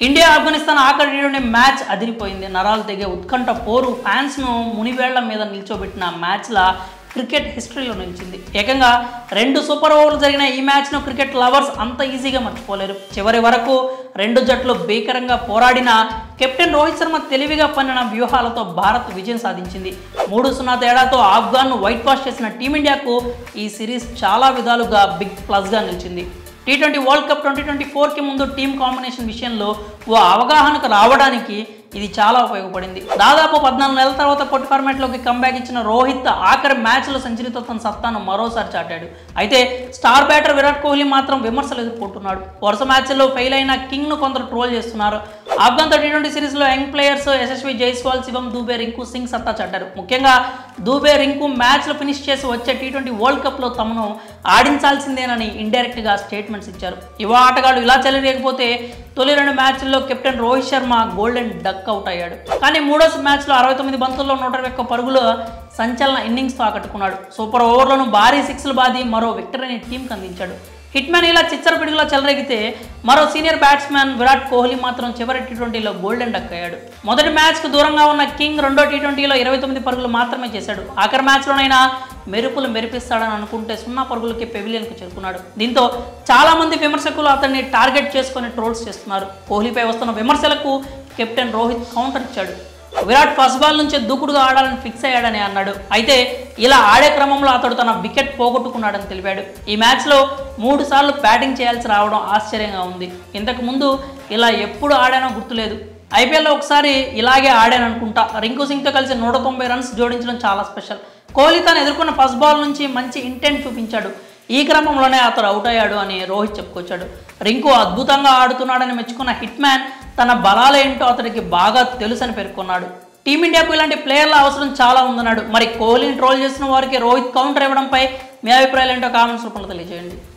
India Afghanistan ఆఖరి tea match అదిరిపోయింది నరాలు తెగే ఉత్కంఠ పోరు ఫ్యాన్స్ను మునివేళ్ల మీద నిల్చోబెట్టిన మ్యాచ్ల క్రికెట్ హిస్టరీలో నిలిచింది ఏకంగా రెండు సూపర్ ఓవర్లు జరిగిన ఈ మ్యాచ్ను క్రికెట్ లవర్స్ అంత ఈజీగా మర్చిపోలేరు చివరి వరకు రెండు జట్లు భీకరంగా పోరాడిన కెప్టెన్ రోహిత్ శర్మ తెలివిగా పన్నిన వ్యూహాలతో భారత్ విజయం సాధించింది మూడు సున్నా తేడాతో ఆఫ్ఘాన్ను వైట్ వాష్ చేసిన టీమిండియాకు ఈ సిరీస్ చాలా విధాలుగా బిగ్ ప్లస్గా నిలిచింది T twenty world cup twenty twenty ఫోర్కి ముందు టీం కాంబినేషన్ విషయంలో ఓ అవగాహనకు రావడానికి ఇది చాలా ఉపయోగపడింది దాదాపు పద్నాలుగు నెలల తర్వాత పొట్టి ఫార్మాట్లోకి కంబ్యాక్ ఇచ్చిన రోహిత్ ఆఖరి మ్యాచ్లో సెంచరీతో తన సత్తాను మరోసారి చాటాడు అయితే స్టార్ బ్యాటర్ విరాట్ కోహ్లీ మాత్రం విమర్శలు ఎదుర్కొంటున్నాడు వరుస మ్యాచ్ల్లో ఫెయిల్ అయిన కింగ్ను కొందరు ట్రోల్ చేస్తున్నారు ఆఫ్ఘన్ టీ ట్వంటీ సిరీస్లో యంగ్ ప్లేయర్స్ యశస్వి జైస్వాల్ శివం దూబే రింకు సింగ్ సత్తా చాటారు ముఖ్యంగా దూబే రింకు మ్యాచ్లు ఫినిష్ చేసి వచ్చే టీ ట్వంటీ వరల్డ్ కప్లో తమను ఆడించాల్సిందేనని ఇండైరెక్ట్గా స్టేట్మెంట్స్ ఇచ్చారు యువ ఆటగాళ్ళు ఇలా చెలరేకపోతే తొలి రెండు మ్యాచ్ల్లో captain Rohit Sharma golden duck out అయ్యాడు కానీ మూడో మ్యాచ్లో అరవై తొమ్మిది బంతుల్లో నూట ఇరవై ఒక్క పరుగులు సంచలన ఇన్నింగ్స్తో ఆకట్టుకున్నాడు సూపర్ ఓవర్లను భారీ సిక్స్లు బాది మరో విక్టరీని టీంకి అందించాడు హిట్ మ్యాన్ ఇలా చిచ్చర పిడుగులా చెలరేగితే మరో సీనియర్ బ్యాట్స్మెన్ విరాట్ కోహ్లీ మాత్రం చివరి టీ ట్వంటీలో గోల్డెన్ డక్ అయ్యాడు మొదటి మ్యాచ్కు దూరంగా ఉన్న కింగ్ రెండో టీ ట్వంటీలో ఇరవై తొమ్మిది పరుగులు మాత్రమే చేశాడు ఆఖరి మ్యాచ్లోనైనా మెరుపులు మెరిపిస్తాడని అనుకుంటే సున్నా పరుగులకి పెవిలియన్కు చేరుకున్నాడు దీంతో చాలా మంది విమర్శకులు అతన్ని టార్గెట్ చేసుకొని ట్రోల్స్ చేస్తున్నారు కోహ్లీపై వస్తున్న విమర్శలకు కెప్టెన్ రోహిత్ కౌంటర్ ఇచ్చాడు విరాట్ ఫస్ట్ బాల్ నుంచే దూకుడుగా ఆడాలని ఫిక్స్ అయ్యాడని అన్నాడు అయితే ఇలా ఆడే క్రమంలో అతడు తన వికెట్ పోగొట్టుకున్నాడని తెలిపాడు ఈ మ్యాచ్లో మూడు సార్లు బ్యాటింగ్ చేయాల్సి రావడం ఆశ్చర్యంగా ఉంది ఇంతకు ముందు ఇలా ఎప్పుడు ఆడానో గుర్తులేదు ఐపీఎల్లో ఒకసారి ఇలాగే ఆడాను అనుకుంటా రింకు సింగ్తో కలిసి నూట తొంభై రన్స్ జోడించడం చాలా స్పెషల్ కోహ్లీ తను ఎదుర్కొన్న ఫస్ట్ బాల్ నుంచి మంచి ఇంటెంట్ చూపించాడు ఈ క్రమంలోనే అతడు అవుట్ అయ్యాడు అని రోహిత్ చెప్పుకొచ్చాడు రింకు అద్భుతంగా ఆడుతున్నాడని మెచ్చుకున్న హిట్ మ్యాన్ తన బలాలేంటో అతడికి బాగా తెలుసని పేర్కొన్నాడు టీమిండియాకు ఇలాంటి ప్లేయర్ల అవసరం చాలా ఉందన్నాడు మరి కోహ్లీని ట్రోల్ చేసిన వారికి రోహిత్ కౌంటర్ ఇవ్వడంపై మీ అభిప్రాయాలు ఏంటో కామెంట్స్ రూపంలో తెలియజేయండి